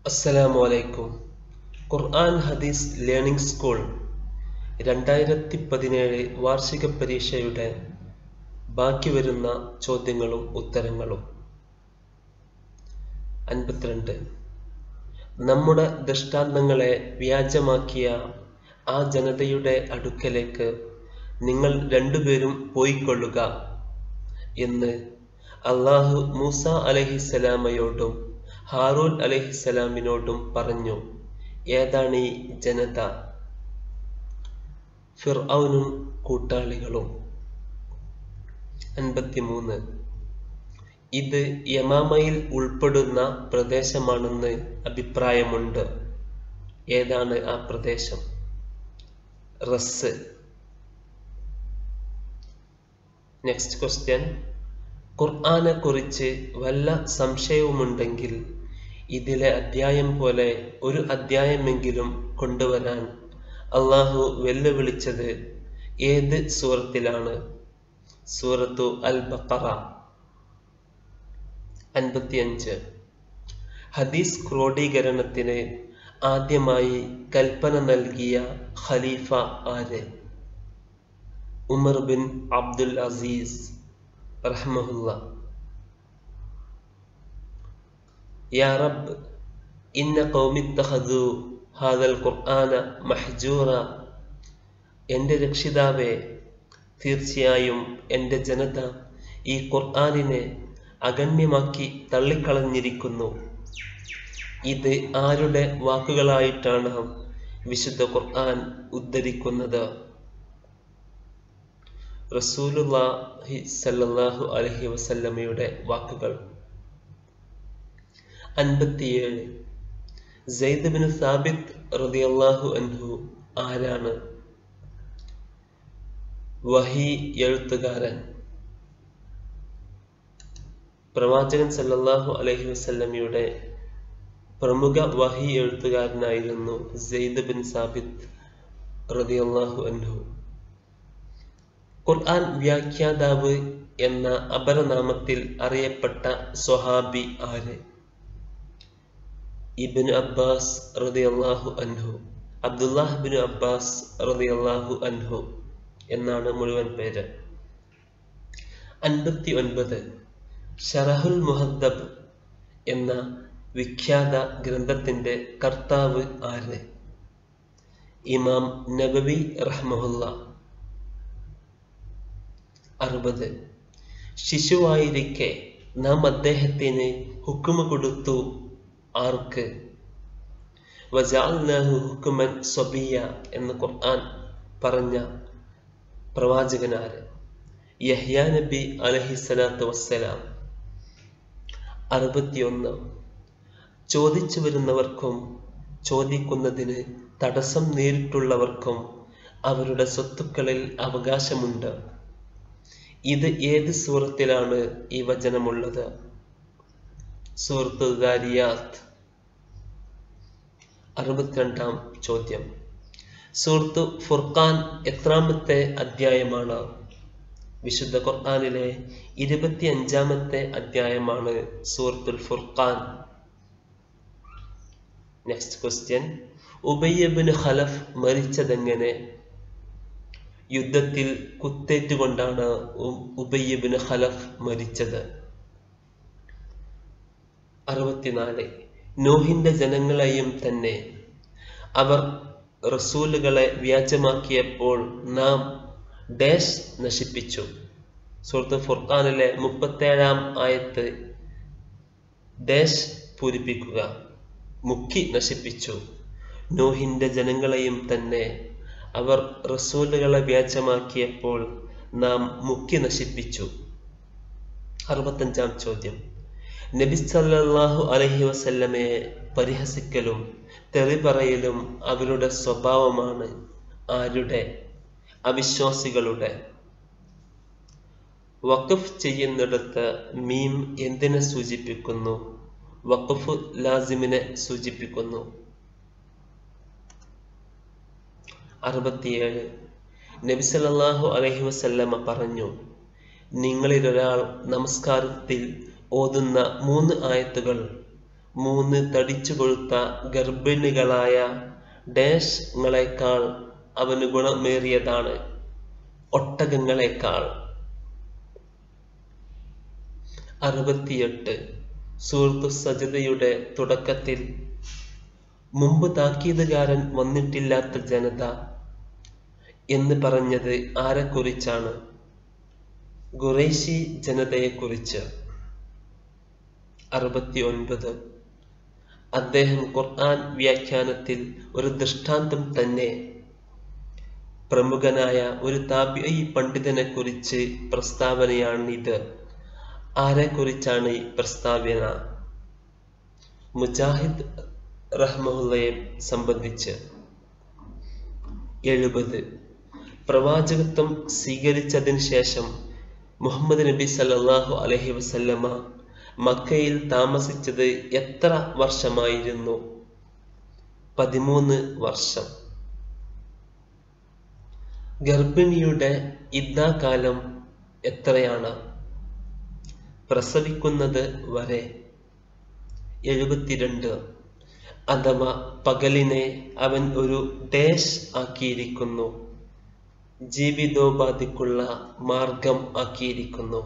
അസ്സലാമു അലൈക്കും ഖുർആൻ ഹദീസ് ലേണിംഗ് സ്കൂൾ രണ്ടായിരത്തി പതിനേഴ് വാർഷിക പരീക്ഷയുടെ ബാക്കി വരുന്ന ചോദ്യങ്ങളും ഉത്തരങ്ങളും അൻപത്തിരണ്ട് നമ്മുടെ ദൃഷ്ടാന്തങ്ങളെ വ്യാജമാക്കിയ ആ ജനതയുടെ അടുക്കലേക്ക് നിങ്ങൾ രണ്ടുപേരും പോയിക്കൊള്ളുക എന്ന് അള്ളാഹു മൂസ അലഹിസലാമയോടും ഹാറൂൻ അലഹിസലാമിനോടും പറഞ്ഞു ഏതാണ് ഈ ജനത ഫിർഔനും കൂട്ടാളികളും അൻപത്തിമൂന്ന് ഇത് യമാമയിൽ ഉൾപ്പെടുന്ന പ്രദേശമാണെന്ന് അഭിപ്രായമുണ്ട് ഏതാണ് ആ പ്രദേശം റസ് നെക്സ്റ്റ് ക്വസ്റ്റ്യൻ ഖുർആനെ കുറിച്ച് വല്ല സംശയവുമുണ്ടെങ്കിൽ ഇതിലെ അധ്യായം പോലെ ഒരു അധ്യായമെങ്കിലും കൊണ്ടുവരാൻ അള്ളാഹു വെല്ലുവിളിച്ചത് ഏത് സൂറത്തിലാണ് സൂറത്തു അൽ ബക്കറ അൻപത്തിയഞ്ച് ഹദീസ് ക്രോഡീകരണത്തിന് ആദ്യമായി കൽപ്പന നൽകിയ ഖലീഫ ആര് ഉമർ ബിൻ അബ്ദുൽ അസീസ് റഹ്മഹുല്ല യാ റബ്ബ് ഇന്ന ഖൗമിത്തഖദു ഹാദൽ ഖുർആന മഹ്ജൂറ എൻ്റെ രക്ഷിതാവേ തീർച്ചയായും എൻ്റെ ജനത ഈ ഖുർആനിനെ അഗണ്യമാക്കി തള്ളിക്കളഞ്ഞിരിക്കുന്നു ഇത് ആരുടെ വാക്കുകളായിട്ടാണ് വിശുദ്ധ ഖുർആൻ ഉദ്ധരിക്കുന്നത് റസൂലുല്ലാഹി സല്ലല്ലാഹു അലൈഹി വസല്ലമയുടെ വാക്കുകൾ അൻപത്തിയേഴ് സെയ്ദ് ബിൻ സാബിത്ത് റളിയല്ലാഹു അൻഹു ആരാണ് വഹി എഴുത്തുകാരൻ പ്രവാചകൻ സല്ലല്ലാഹു അലൈഹി വസല്ലമയുടെ പ്രമുഖ വഹി എഴുത്തുകാരനായിരുന്നു സെയ്ദ് ബിൻ സാബിത്ത് റളിയല്ലാഹു അൻഹു ഖുർആൻ വ്യാഖ്യാതാവ് എന്ന അപരനാമത്തിൽ അറിയപ്പെട്ട സ്വഹാബി ആര് ഇബിൻ അബ്ബാസ് റളിയല്ലാഹു അൻഹു അബ്ദുല്ലാഹ് ബിൻ അബ്ബാസ് റളിയല്ലാഹു അൻഹു എന്നാണ് മുഴുവൻ പേര് അൻപത്തി ഒൻപത് ഷറഹുൽ മുഹദ്ദബ് എന്ന വിഖ്യാത ഗ്രന്ഥത്തിന്റെ കർത്താവ് ആര് ഇമാം നബവി റഹ്മഹുല്ല അറുപത് ശിശുവായിരിക്കെ നാം അദ്ദേഹത്തിന് ഹുക്കുമ കൊടുത്തു ആർക്ക് വജാൽനാഹു ഹുക്കുമൻ സ്വബിയ എന്ന് ഖുർആൻ പറഞ്ഞ പ്രവാചകനാര് യഹ്യാ നബി അലഹിസലാത്തു വസ്സലാം അറുപത്തിയൊന്ന് ചോദിച്ചു വരുന്നവർക്കും ചോദിക്കുന്നതിന് തടസ്സം നേരിട്ടുള്ളവർക്കും അവരുടെ സ്വത്തുക്കളിൽ അവകാശമുണ്ട് ഇത് ഏത് സൂറത്തിലാണ് ഈ വചനമുള്ളത് സൂറത്ത് ദാരിയാത്ത് അറുപത്തിരണ്ടാം ചോദ്യം സൂറത്ത് ഫുർഖാൻ എത്രാമത്തെ അധ്യായമാണ് വിശുദ്ധ ഖുർആാനിലെ ഇരുപത്തി അഞ്ചാമത്തെ അധ്യായമാണ് സൂറത്തുൽ ഫുർഖാൻ നെക്സ്റ്റ് ക്വസ്റ്റ്യൻ ഉബയ്യബിന് ഖലഫ് മരിച്ചതെങ്ങനെ യുദ്ധത്തിൽ കുത്തേറ്റുകൊണ്ടാണ് ഉബയ്യബിന് ഖലഫ് മരിച്ചത് അറുപത്തിനാല് നോഹിന്റെ ജനങ്ങളെയും തന്നെ അവർ റസൂലുകളെ വ്യാജമാക്കിയപ്പോൾ നാം ഡാഷ് നശിപ്പിച്ചു സുഹൃത്ത് ഫുർഖാനിലെ മുപ്പത്തേഴാം ആയത്ത് ഡാഷ് പൂരിപ്പിക്കുക മുക്കി നശിപ്പിച്ചു നോഹിന്റെ ജനങ്ങളെയും തന്നെ അവർ റസൂലുകളെ വ്യാജമാക്കിയപ്പോൾ നാം മുക്കി നശിപ്പിച്ചു അറുപത്തഞ്ചാം ചോദ്യം നബി സല്ലല്ലാഹു അലൈഹി വസല്ലമയെ പരിഹസിക്കലും തെറി പറയലും അവരുടെ സ്വഭാവമാണ് ആരുടെ അവിശ്വാസികളുടെ വഖഫ് ചെയ്യുന്നിടത്ത് മീം എന്തിനെ സൂചിപ്പിക്കുന്നു വഖഫ് ലാസിമിനെ സൂചിപ്പിക്കുന്നു അറുപത്തിയേഴ് നബി സല്ലല്ലാഹു അലൈഹി വസല്ലമ പറഞ്ഞു നിങ്ങളിലൊരാൾ നമസ്കാരത്തിൽ ഓതുന്ന മൂന്ന് ആയത്തുകൾ മൂന്ന് തടിച്ചു കൊഴുത്ത ഗർഭിണികളായ ഡാഷ്ങ്ങളെക്കാൾ അവന് ഗുണമേറിയതാണ് ഒട്ടകങ്ങളെക്കാൾ അറുപത്തിയെട്ട് സൂറത്തു സജതയുടെ തുടക്കത്തിൽ മുമ്പ് താക്കീതുകാരൻ വന്നിട്ടില്ലാത്ത ജനത എന്ന് പറഞ്ഞത് ആരെക്കുറിച്ചാണ് ഖുറൈശി ജനതയെക്കുറിച്ച് അറുപത്തി ഒൻപത് അദ്ദേഹം ഖുർആൻ വ്യാഖ്യാനത്തിൽ ഒരു ദൃഷ്ടാന്തം തന്നെ പ്രമുഖനായ ഒരു താബിഐ പണ്ഡിതനെ കുറിച്ച് പ്രസ്താവനയാണിത് ആരെക്കുറിച്ചാണ് ഈ പ്രസ്താവന മുജാഹിദ് റഹ്മുള്ളയെ സംബന്ധിച്ച് എഴുപത് പ്രവാചകത്വം സ്വീകരിച്ചതിന് ശേഷം മുഹമ്മദ് നബി സല്ലല്ലാഹു അലൈഹി വസല്ലമ മക്കയിൽ താമസിച്ചത് എത്ര വർഷമായിരുന്നു പതിമൂന്ന് വർഷം ഗർഭിണിയുടെ ഇദ്ദാകാലം എത്രയാണ് പ്രസവിക്കുന്നത് വരെ എഴുപത്തിരണ്ട് അഥവാ പകലിനെ അവൻ ഒരു ഡേഷ് ആക്കിയിരിക്കുന്നു ജീവിതോപാധിക്കുള്ള മാർഗം ആക്കിയിരിക്കുന്നു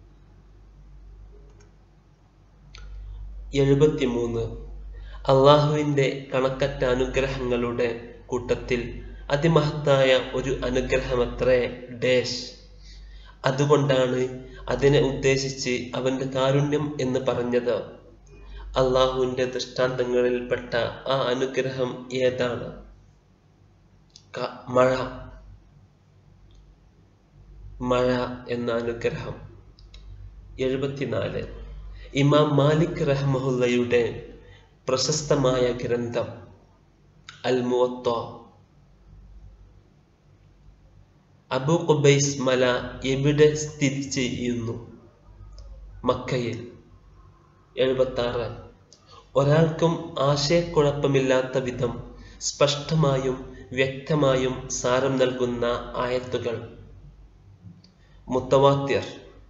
എഴുപത്തിമൂന്ന് അള്ളാഹുവിന്റെ കണക്കറ്റ അനുഗ്രഹങ്ങളുടെ കൂട്ടത്തിൽ അതിമഹത്തായ ഒരു അനുഗ്രഹമത്രേ ഡേഷ് അതുകൊണ്ടാണ് അതിനെ ഉദ്ദേശിച്ച് അവന്റെ കാരുണ്യം എന്ന് പറഞ്ഞത് അള്ളാഹുവിന്റെ ദൃഷ്ടാന്തങ്ങളിൽപ്പെട്ട ആ അനുഗ്രഹം ഏതാണ് ക- മഴ മഴ എന്ന അനുഗ്രഹം എഴുപത്തിനാല് ഇമാം മാലിക് റഹ്മുള്ളയുടെ പ്രശസ്തമായ ഗ്രന്ഥം അൽ മുവത്ത അബു ഖുബൈസ് മല എവിടെ സ്ഥിതി ചെയ്യുന്നു മക്കയിൽ എഴുപത്തി ആറ് ഒരാൾക്കും ആശയക്കുഴപ്പമില്ലാത്ത വിധം സ്പഷ്ടമായും വ്യക്തമായും സാരം നൽകുന്ന ആയത്തുകൾ മുത്തവാത്യർ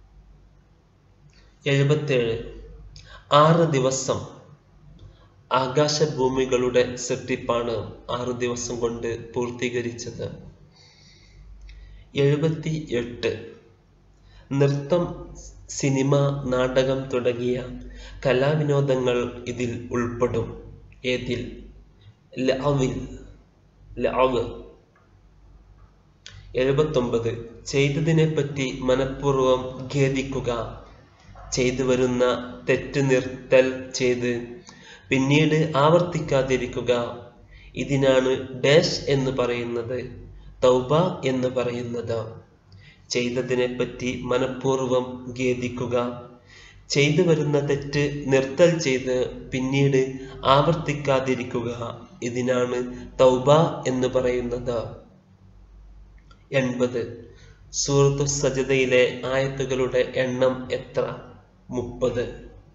എഴുപത്തേഴ് ആറ് ദിവസം ആകാശഭൂമികളുടെ സൃഷ്ടിപ്പാണ് ആറ് ദിവസം കൊണ്ട് പൂർത്തീകരിച്ചത് എഴുപത്തി എട്ട് നൃത്തം സിനിമ നാടകം തുടങ്ങിയ കലാവിനോദങ്ങൾ ഇതിൽ ഉൾപ്പെടും ഏതിൽ ലഅവിൽ ലഅവ് എഴുപത്തൊമ്പത് ചെയ്തതിനെപ്പറ്റി മനഃപൂർവ്വം ഖേദിക്കുക ചെയ്തു വരുന്ന തെറ്റ് നിർത്തൽ ചെയ്ത് പിന്നീട് ആവർത്തിക്കാതിരിക്കുക ഇതിനാണ് ഡാഷ് എന്ന് പറയുന്നത് തൗബ എന്ന് പറയുന്നത് ചെയ്തതിനെപ്പറ്റി മനഃപൂർവ്വം ഖേദിക്കുക ചെയ്തു വരുന്ന തെറ്റ് നിർത്തൽ ചെയ്ത് പിന്നീട് ആവർത്തിക്കാതിരിക്കുക ഇതിനാണ് തൗബ എന്ന് പറയുന്നത് എൺപത് സൂറത്തു സജതയിലെ ആയത്തുകളുടെ എണ്ണം എത്ര മുപ്പത്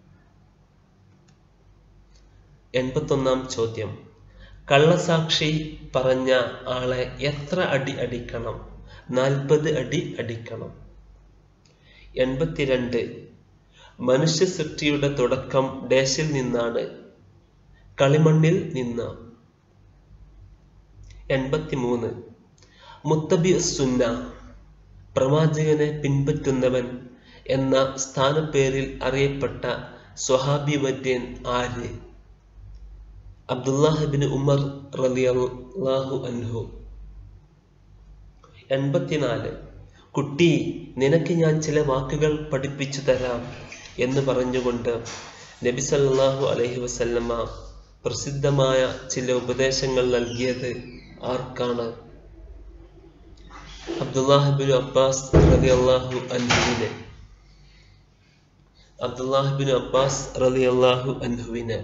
എൺപത്തൊന്നാം ചോദ്യം കള്ളസാക്ഷി പറഞ്ഞ ആളെ എത്ര അടി അടിക്കണം നാൽപ്പത് അടി അടിക്കണം എൺപത്തിരണ്ട് മനുഷ്യ സൃഷ്ടിയുടെ തുടക്കം ഡേശിൽ നിന്നാണ് കളിമണ്ണിൽ നിന്ന് എൺപത്തിമൂന്ന് മുത്തബി സുന്ന പ്രവാചകനെ പിൻപറ്റുന്നവൻ എന്ന സ്ഥാനപ്പേരിൽ അറിയപ്പെട്ട സ്വഹാബി വര്യൻ ആര് അബ്ദുല്ലാഹിബിന് ഉമർ റളിയല്ലാഹു അൻഹു എൺപത്തിനാല് കുട്ടി നിനക്ക് ഞാൻ ചില വാക്കുകൾ പഠിപ്പിച്ചു തരാം എന്ന് പറഞ്ഞുകൊണ്ട് നബി സല്ലല്ലാഹു അലൈഹി വസല്ലമ പ്രസിദ്ധമായ ചില ഉപദേശങ്ങൾ നൽകിയത് ആർക്കാണ് അബ്ദുല്ലാഹിബിൻ അബ്ബാസ് റളിയല്ലാഹു അൻഹുവിന് അബ്ദുല്ലാഹിബിൻ അബ്ബാസ് റളിയല്ലാഹു അൻഹുവിന്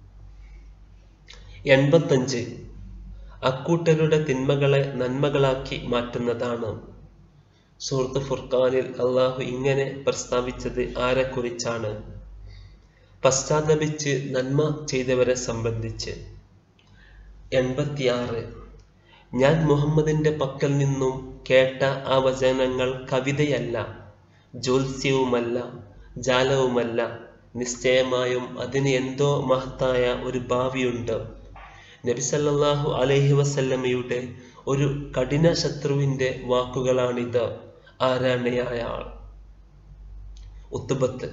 എൺപത്തഞ്ച് അക്കൂട്ടരുടെ തിന്മകളെ നന്മകളാക്കി മാറ്റുന്നതാണ് സൂറത്ത് ഫുർഖാനിൽ അള്ളാഹു ഇങ്ങനെ പ്രസ്താവിച്ചത് ആരെക്കുറിച്ചാണ് പശ്ചാത്തപിച്ച് നന്മ ചെയ്തവരെ സംബന്ധിച്ച് എൺപത്തിയാറ് ഞാൻ മുഹമ്മദിന്റെ പക്കൽ നിന്നും കേട്ട ആ വചനങ്ങൾ കവിതയല്ല ജ്യോത്സ്യവുമല്ല ജാലവുമല്ല നിശ്ചയമായും അതിന് എന്തോ മഹത്തായ ഒരു ഭാവിയുണ്ട് നബി സല്ലല്ലാഹു അലൈഹി വസല്ലമയുടെ ഒരു കഠിന ശത്രുവിന്റെ വാക്കുകളാണിത് ആരാണയായ ആൾ ഉത്തുബത്ത്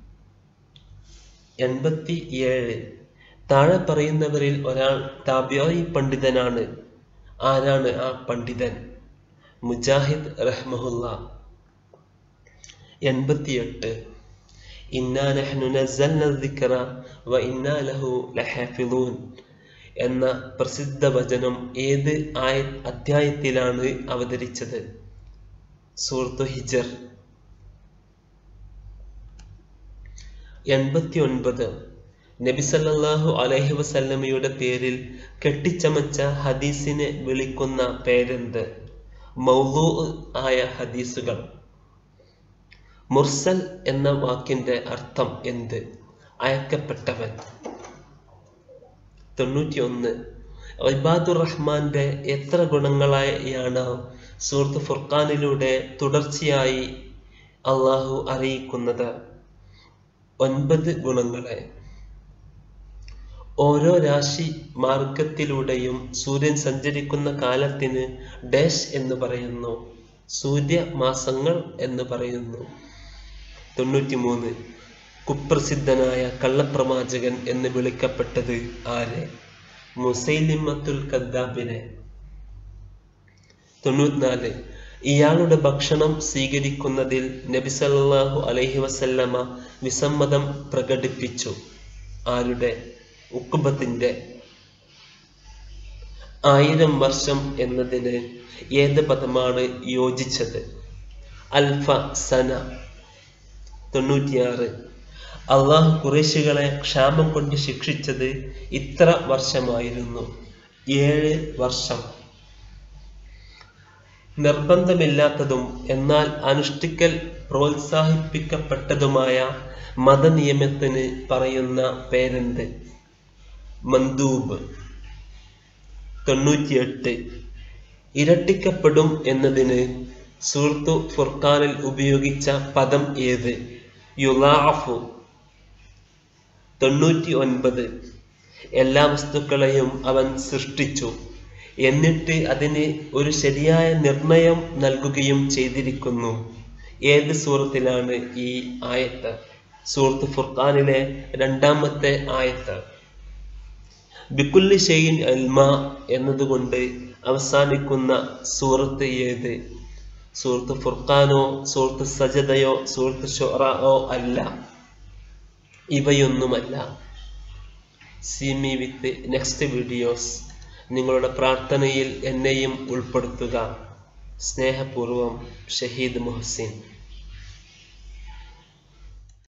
എൺപത്തി ഏഴ് താഴെ പറയുന്നവരിൽ ഒരാൾ താബ്യായി പണ്ഡിതനാണ് ആരാണ് ആ പണ്ഡിതൻ മുജാഹിദ് റഹ്മഹുല്ല എൺപത്തിയെട്ട് ഇന്നാ നഹ്നു നസ്സൽന ദിക്റ വ ഇന്നാ ലഹു ലഹാഫിളൂൻ എന്ന പ്രസിദ്ധ വചനം ഏത് ആയ അധ്യായത്തിലാണ് അവതരിച്ചത് സൂറത്തു ഹിജർ എൺപത്തി ഒൻപത് നബി സല്ലല്ലാഹു അലൈഹി വസല്ലമയുടെ പേരിൽ കെട്ടിച്ചമച്ച ഹദീസിനെ വിളിക്കുന്ന പേരെന്ത് മൗലൂ ആയ ഹദീസുകൾ മുർസൽ എന്ന വാക്കിന്റെ അർത്ഥം എന്ത് അയക്കപ്പെട്ടവൻ തൊണ്ണൂറ്റിയൊന്ന് ഇബാദുർ റഹ്മാന്റെ എത്ര ഗുണങ്ങളായാണ് സൂറത്ത് ഫുർഖാനിലൂടെ തുടർച്ചയായി അള്ളാഹു അറിയിക്കുന്നത് ഒൻപത് ഗുണങ്ങളെ ഓരോ രാശി മാർഗത്തിലൂടെയും സൂര്യൻ സഞ്ചരിക്കുന്ന കാലത്തിന് ഡാഷ് എന്ന് പറയുന്നു സൂര്യമാസങ്ങൾ എന്ന് പറയുന്നു തൊണ്ണൂറ്റിമൂന്ന് കുപ്രസിദ്ധനായ കള്ളപ്രവാചകൻ എന്ന് വിളിക്കപ്പെട്ടത് ആരെ മുസൈലിമത്തുൽ കദ്ദാബിനെ തൊണ്ണൂറ്റിനാല് ഇയാളുടെ ഭക്ഷണം സ്വീകരിക്കുന്നതിൽ നബി സല്ലല്ലാഹു അലൈഹി വസല്ലമ വിസമ്മതം പ്രകടിപ്പിച്ചു ആരുടെ ഉക്കുബത്തിന്റെ ആയിരം വർഷം എന്നതിന് ഏത് പദമാണ് യോജിച്ചത് അൽഫ സന തൊണ്ണൂറ്റിയാറ് അള്ളാഹു കുറേശികളെ ക്ഷാമം കൊണ്ട് ശിക്ഷിച്ചത് ഇത്ര വർഷമായിരുന്നു ഏഴ് വർഷം നിർബന്ധമില്ലാത്തതും എന്നാൽ അനുഷ്ഠിക്കൽ പ്രോത്സാഹിപ്പിക്കപ്പെട്ടതുമായ മതനിയമത്തിന് പറയുന്ന പേരെന്ത് മന്ദൂബ് തൊണ്ണൂറ്റിയെട്ട് ഇരട്ടിക്കപ്പെടും എന്നതിന് സൂർത്തു ഫുർഖാനിൽ ഉപയോഗിച്ച പദം ഏത് യുലാഫു തൊണ്ണൂറ്റി ഒൻപത് എല്ലാ വസ്തുക്കളെയും അവൻ സൃഷ്ടിച്ചു എന്നിട്ട് അതിന് ഒരു ശരിയായ നിർണയം നൽകുകയും ചെയ്തിരിക്കുന്നു ഏത് സൂറത്തിലാണ് ഈ ആയത്ത് സൂറത്ത് ഫുർഖാനിലെ രണ്ടാമത്തെ ആയത്ത് ബിക്കുല്ലി ഷെയ്ൻ അൽമ എന്നതുകൊണ്ട് അവസാനിക്കുന്ന സൂറത്ത് ഏത് സൂറത്ത് ഫുർഖാനോ സൂറത്ത് സജദയോ സൂറത്ത് ഷൊറോ അല്ല ഇവയൊന്നുമല്ല see me with next videos നിങ്ങളുടെ പ്രാർത്ഥനയിൽ എന്നെയും ഉൾപ്പെടുത്തുക സ്നേഹപൂർവം ഷഹീദ് മുഹസിൻ